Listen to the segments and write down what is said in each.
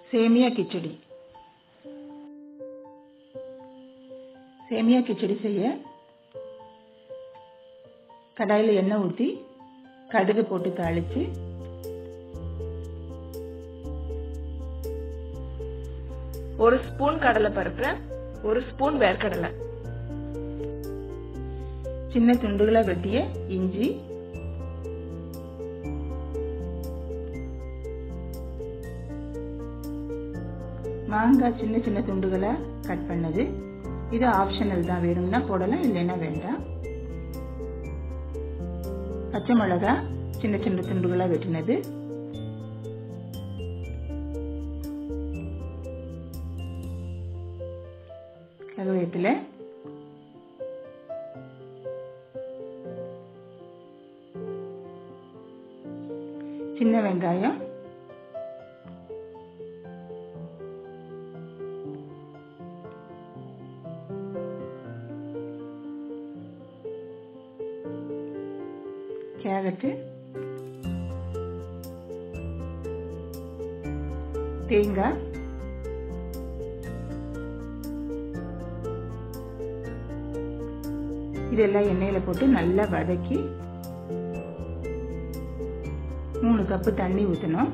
சேமியா கிச்சடி சேமியா கிச்சடி செய்ய கடாயில் எண்ணெய் ஊற்றி கடுகு போட்டு தாளித்து ஒரு ஸ்பூன் கடலைப்பருப்பு ஒரு ஸ்பூன் வேர்க்கடலை சின்ன துண்டுகளாக வெட்டிய இஞ்சி மாங்காய் சின்ன சின்ன துண்டுகளாக கட் பண்ணது இது ஆப்ஷனல் தான் வேணும்னா போடலாம் இல்லைன்னா வேண்டாம் பச்சை மிளகா சின்ன சின்ன துண்டுகளாக வெட்டினது கருவேப்பிலை சின்ன வெங்காயம் கேரட்டு தேங்காய் இதெல்லாம் எண்ணெயில் போட்டு நல்லா வதக்கி மூணு கப்பு தண்ணி ஊற்றணும்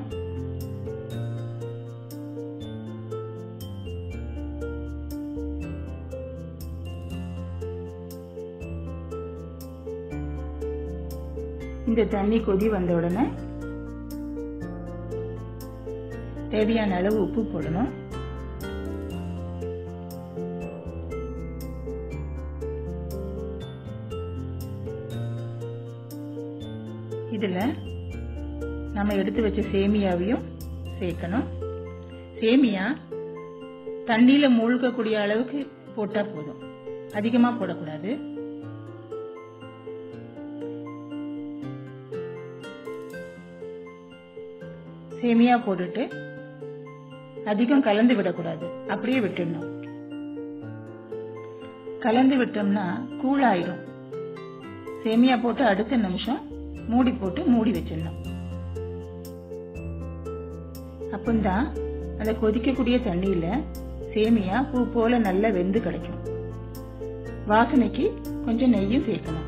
இந்த தண்ணி கொதி வந்த உடனே தேவையான அளவு உப்பு போடணும் இதில் நம்ம எடுத்து வச்ச சேமியாவையும் சேர்க்கணும் சேமியா தண்ணியில் மூழ்கக்கூடிய அளவுக்கு போட்டால் போதும் அதிகமாக போடக்கூடாது சேமியா போட்டுட்டு அதிகம் கலந்து விடக்கூடாது அப்படியே விட்டுடணும் கலந்து விட்டோம்னா கூழாயிடும் சேமியா போட்டு அடுத்த நிமிஷம் மூடி போட்டு மூடி வச்சிடணும் அப்பந்தான் அந்த கொதிக்கக்கூடிய தண்ணியில சேமியா பூ போல நல்லா வெந்து கிடைக்கும் வாசனைக்கு கொஞ்சம் நெய்யும் சேர்க்கணும்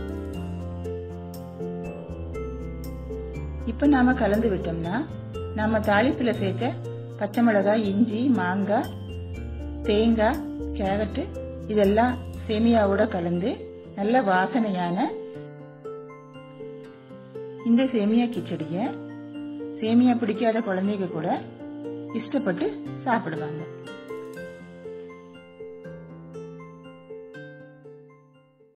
இப்போ நாம கலந்து விட்டோம்னா நாம தாளிப்பில் சேர்க்க பச்சை மிளகாய் இஞ்சி மாங்காய் தேங்காய் கேரட்டு இதெல்லாம் சேமியாவோட கலந்து நல்ல வாசனையான இந்த சேமியா கிச்சடியை சேமியா பிடிக்காத குழந்தைங்க கூட இஷ்டப்பட்டு சாப்பிடுவாங்க